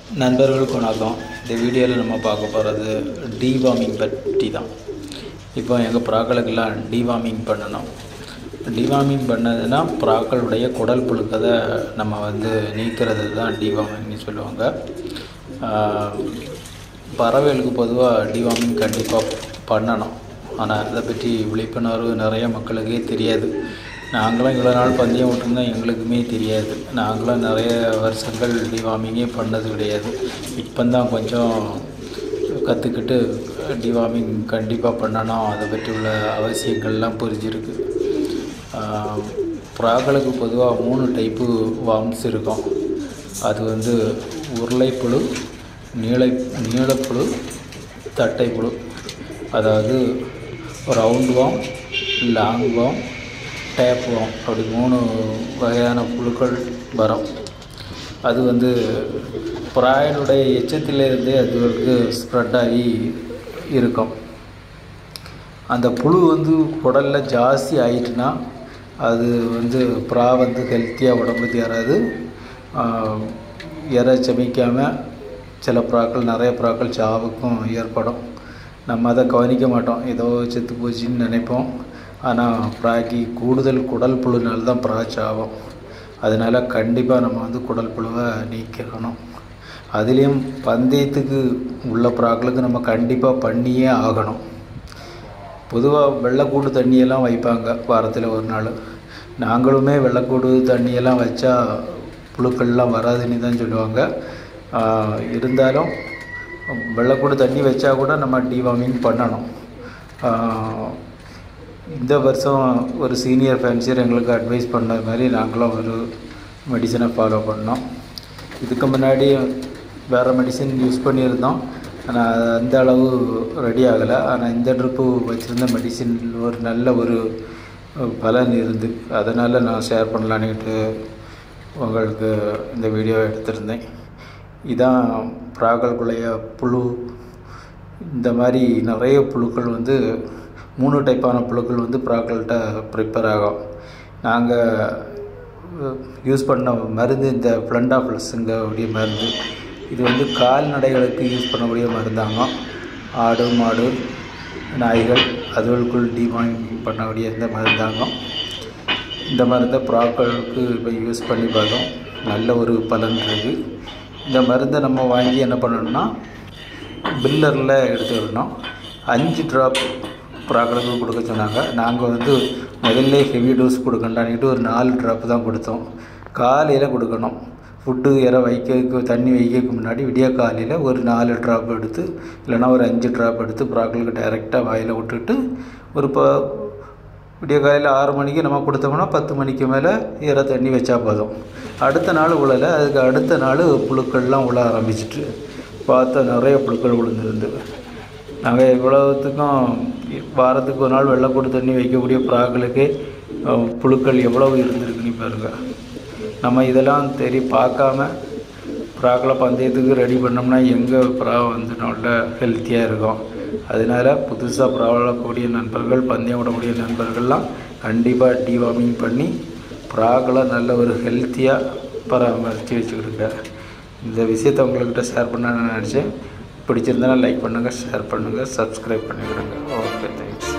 நண்பர்களுக்கு வணக்கம் இந்த வீடியோவில் நம்ம பார்க்க போகிறது டீவார்மிங் பற்றி தான் இப்போ எங்கள் ப்ராக்களுக்கெல்லாம் டீவார்மிங் பண்ணணும் டீவார்மிங் பண்ணதுன்னா ப்ராக்களுடைய குடல் புழுக்கதை நம்ம வந்து நீக்கிறது தான் டீவார்மிங்னு சொல்லுவாங்க ஆஹ், பறவைகளுக்கு பொதுவாக டீவார்மிங் கண்டிப்பாக பண்ணணும் ஆனால் அதை பற்றி விழிப்புணர்வு நிறைய மக்களுக்கே தெரியாது நாங்களும் இவ்வளோ நாள் பந்தயம் விட்டுருந்தோம் எங்களுக்குமே தெரியாது நாங்களும் நிறைய வருஷங்கள் டிவார்மிங்கே பண்ணது கிடையாது இப்போ தான் கொஞ்சம் கற்றுக்கிட்டு டிவார்மிங் கண்டிப்பாக பண்ணணும் அதை பற்றி உள்ள அவசியங்கள்லாம் புரிஞ்சிருக்கு ப்ராக்களுக்கு பொதுவாக மூணு டைப்பு வார்ம்ஸ் இருக்கும் அது வந்து உருளைப்புழு நீளை நீளப்புழு தட்டைப்புழு அதாவது round worm long worm tape worm அப்படி மூணு வகையான புழுக்கள் வரும் அது வந்து பிராயனுடைய எச்சத்திலிருந்தே அதுகளுக்கு ஸ்ப்ரெட் ஆகி இருக்கும் அந்த புழு வந்து குடலில் ஜாஸ்தி ஆயிட்டுனா அது வந்து ப்ரா வந்து ஹெல்த்தியாக உடம்பு தேராது ஆஹ், இரை செமிக்காமல் சில புறாக்கள் நிறைய புறாக்கள் சாவுக்கும் ஏற்படும் நம்ம அதை கவனிக்க மாட்டோம் ஏதோ செத்து போச்சுன்னு நினைப்போம் ஆனால் ப்ராக்கி கூடுதல் குடல் புழுனால தான் ப்ரா சாவும் அதனால் கண்டிப்பாக நம்ம வந்து குடல் புழுவை நீக்கணும் அதுலேயும் பந்தயத்துக்கு உள்ள புறாக்களுக்கு நம்ம கண்டிப்பாக பண்ணியே ஆகணும் பொதுவாக வெள்ளைக்கூடு தண்ணியெல்லாம் வைப்பாங்க வாரத்தில் ஒரு நாள் நாங்களுமே வெள்ளைக்கூடு தண்ணியெல்லாம் வச்சா புழுக்கள்லாம் வராதுன்னு தான் சொல்லுவாங்க ஆஹ் இருந்தாலும் வெள்ளைக்கூடு தண்ணி வச்சா கூட நம்ம டிவார்மிங் பண்ணணும் ஆஹ் இந்த வருஷம் ஒரு சீனியர் ஃபேன்சியர் எங்களுக்கு அட்வைஸ் பண்ண மாதிரி நாங்களும் ஒரு மெடிசனை ஃபாலோ பண்ணோம் இதுக்கு முன்னாடி வேறு மெடிசன் யூஸ் பண்ணியிருந்தோம் ஆனால் அது அந்த அளவு ரெடி ஆகலை ஆனால் இந்த ட்ரிப்பு வச்சுருந்த மெடிசின் ஒரு நல்ல ஒரு பலன் இருந்து அதனால் நான் ஷேர் பண்ணலான்னுட்டு உங்களுக்கு இந்த வீடியோ எடுத்திருந்தேன் இதான் ப்ராக்களுக்குள்ளைய புழு இந்த மாதிரி நிறைய புழுக்கள் வந்து மூணு டைப்பான புழுக்கள் வந்து ப்ராக்கள்கிட்ட ப்ரிப்பேர் ஆகும் நாங்கள் யூஸ் பண்ண மருந்து இந்த ஃப்ளண்டா ப்ளஸ்ங்க உடைய மருந்து இது வந்து கால்நடைகளுக்கு யூஸ் பண்ணக்கூடிய மருந்தாங்க ஆடு மாடு நாய்கள் அதுகளுக்குள் டிமாயிங் பண்ணக்கூடிய இந்த மருந்தாங்க இந்த மருந்தை ப்ராக்களுக்கு இப்போ யூஸ் பண்ணி பார்த்தோம் நல்ல ஒரு பலன் இருக்குது இந்த மருந்தை நம்ம வாங்கி என்ன பண்ணணும்னா பில்லரில் எடுத்துக்கணும் அஞ்சு ட்ராப் ப்ராக்களுக்கு கொடுக்க சொன்னாங்க நாங்கள் வந்து முதல்ல ஹெவி டோஸ் கொடுக்கண்டான்ட்டு ஒரு நாலு ட்ராப் தான் கொடுத்தோம் காலையில் கொடுக்கணும் ஃபுட்டு இற வைக்க தண்ணி வைக்கிறதுக்கு முன்னாடி விடிய காலையில் ஒரு நாலு ட்ராப் எடுத்து இல்லைன்னா ஒரு அஞ்சு ட்ராப் எடுத்து ப்ராக்களுக்கு டைரெக்டாக வாயில் விட்டுட்டு ஒரு ப விடிய காலையில் ஆறு மணிக்கு நம்ம கொடுத்தோம்னா பத்து மணிக்கு மேலே ஈர தண்ணி வச்சா போதும் அடுத்த நாள் உழலை அதுக்கு அடுத்த நாள் புழுக்கள்லாம் உழ ஆரம்பிச்சிட்டு பார்த்தா நிறைய புழுக்கள் விழுந்துருந்து நாங்கள் இவ்வளவுத்துக்கும் வாரத்துக்கு ஒரு நாள் வெள்ளைக்கூடு தண்ணி வைக்கக்கூடிய புறாக்களுக்கு அஹ், புழுக்கள் எவ்வளவு இருந்திருக்குன்னு பாருங்கள் நம்ம இதெல்லாம் தெரி பார்க்காம புறாக்களை பந்தயத்துக்கு ரெடி பண்ணோம்னா எங்கே புறா வந்து நல்ல ஹெல்த்தியாக இருக்கும் அதனால் புதுசாக புறா வளர்க்கக்கூடிய நண்பர்கள் பந்தயம் விடக்கூடிய நண்பர்கள்லாம் கண்டிப்பாக டிவார்மிங் பண்ணி புறாக்களை நல்ல ஒரு ஹெல்த்தியாக பராமரித்து வச்சுக்கிடுங்க இந்த விஷயத்தை உங்கள்கிட்ட ஷேர் பண்ண நான் நினச்சேன் பிடிச்சிருந்தா லைக் பண்ணுங்கள் ஷேர் பண்ணுங்கள் சப்ஸ்கிரைப் பண்ணிவிடுங்க ஓகே தேங்க்ஸ்